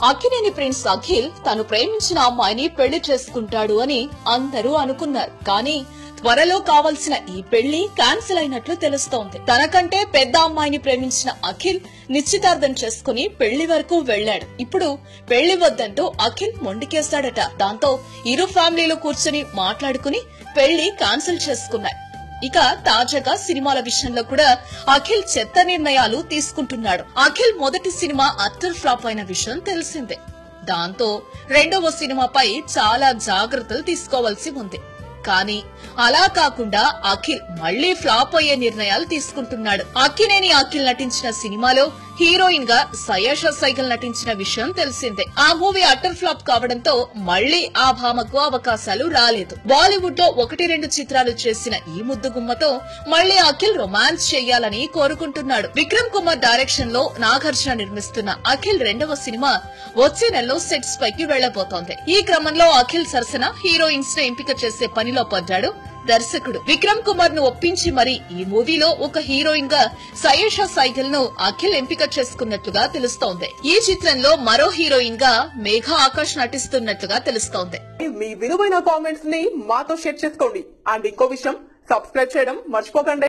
Akkineni prince Akhil తను ప్రేమించిన అమ్మాయిని పెళ్లి చేసుకుంటాడు అని అందరూ అనుకున్నారు కానీ త్వరలో కావలసిన ఈ పెళ్లి క్యాన్సిల్ అయినట్లు తెలుస్తోంది తనకంటే పెద్ద అమ్మాయిని ప్రేమించిన అఖిల్ నిశ్చితార్థం చేసుకుని పెళ్లి వరకు వెళ్లాడు ఇప్పుడు పెళ్లి వద్దంటూ అఖిల్ మొండికేశాడట దాంతో ఇరు ఫ్యామిలీలు కూర్చుని మాట్లాడుకుని పెళ్లి క్యాన్సిల్ చేసుకున్నాయి ఇక తాజాగా సినిమాల విషయంలో కూడా అఖిల్ చెత్త నిర్ణయాలు తీసుకుంటున్నాడు అఖిల్ మొదటి సినిమా అట్టర్ ఫ్లాప్ అయిన విషయం తెలిసిందే దాంతో రెండవ సినిమాపై చాలా జాగ్రత్తలు తీసుకోవాల్సి ఉంది కానీ అలా కాకుండా అఖిల్ మళ్లీ ఫ్లాప్ అయ్యే నిర్ణయాలు తీసుకుంటున్నాడు అక్కినేని అఖిల్ నటించిన సినిమాలో హీరోయిన్ గా సయేష సైకిల్ నటించిన విషయం తెలిసిందే ఆ మూవీ అటర్ ఫ్లాప్ కావడంతో మళ్లీ ఆ భామకు అవకాశాలు రాలేదు బాలీవుడ్ లో ఒకటి రెండు చిత్రాలు చేసిన ఈ ముద్దుగుమ్మతో మళ్లీ అఖిల్ రొమాన్స్ చేయాలని కోరుకుంటున్నాడు విక్రమ్ కుమార్ డైరెక్షన్ లో నాగార్జున నిర్మిస్తున్న అఖిల్ రెండవ సినిమా వచ్చే నెలలో సెట్స్ పైకి వెళ్లబోతోంది ఈ క్రమంలో అఖిల్ సరసన హీరోయిన్స్ ను ఎంపిక చేసే పనిలో పడ్డాడు దర్శకుడు విక్రమ్ కుమార్ ను ఒప్పించి మరి ఈ మూవీలో ఒక హీరోయిన్ గా సయేషా సైకిల్ ను అఖిల్ ఎంపిక చేసుకున్నట్లుగా తెలుస్తోంది ఈ చిత్రంలో మరో హీరోయిన్ గా మేఘా ఆకాష్ నటిస్తున్నట్లుగా తెలుస్తోంది మీ విలువైన కామెంట్స్ ని మాతో షేర్ చేసుకోండి అండ్ ఇంకో విషయం సబ్స్క్రైబ్ చేయడం మర్చిపోకండి